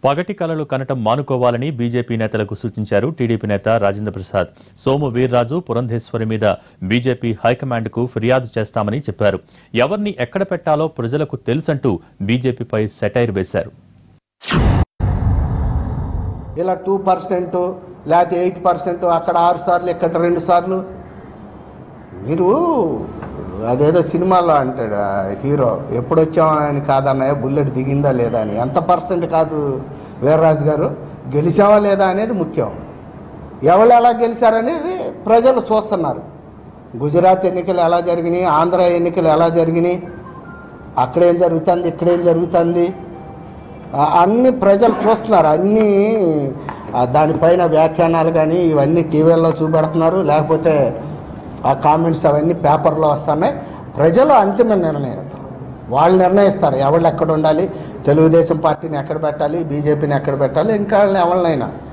పగటి కలలు కనటం మానుకోవాలని బీజేపీ నేతలకు సూచించారు టీడీపీ నేత రాజేంద్ర ప్రసాద్ సోము వీర్రాజు పురంధేశ్వరి మీద బీజేపీ హైకమాండ్కు ఫిర్యాదు చేస్తామని చెప్పారు ఎవరిని ఎక్కడ పెట్టాలో ప్రజలకు తెలుసంటూ బీజేపీపై సెటైర్ వేశారు ఇలా టూ పర్సెంట్ లేకపోతే ఎయిట్ పర్సెంట్ అక్కడ ఆరు సార్లు ఇక్కడ రెండు సార్లు మీరు అదేదో సినిమాలో అంటాడు ఆ హీరో ఎప్పుడు వచ్చామా అని కాదన్నయ్య బుల్లెట్ దిగిందా లేదా అని ఎంత పర్సెంట్ కాదు వీర్రాజు గారు గెలిచావా లేదా అనేది ముఖ్యం ఎవరు ఎలా గెలిచారనేది ప్రజలు చూస్తున్నారు గుజరాత్ ఎన్నికలు ఎలా జరిగినాయి ఆంధ్ర ఎన్నికలు ఎలా జరిగినాయి అక్కడేం జరుగుతుంది ఇక్కడేం జరుగుతుంది ఆ- అన్ని ప్రజలు చూస్తున్నారు అన్ని ఆ దానిపైన వ్యాఖ్యానాలు కానీ ఇవన్నీ టీవీల్లో చూపెడుతున్నారు లేకపోతే ఆ కామెంట్స్ అవన్నీ పేపర్లో వస్తున్నాయి ప్రజలు అంతిమ నిర్ణయం వాళ్ళు నిర్ణయిస్తారు ఎవళ్ళు ఎక్కడ ఉండాలి తెలుగుదేశం పార్టీని ఎక్కడ పెట్టాలి బీజేపీని ఎక్కడ పెట్టాలి ఇంకా ఎవరినైనా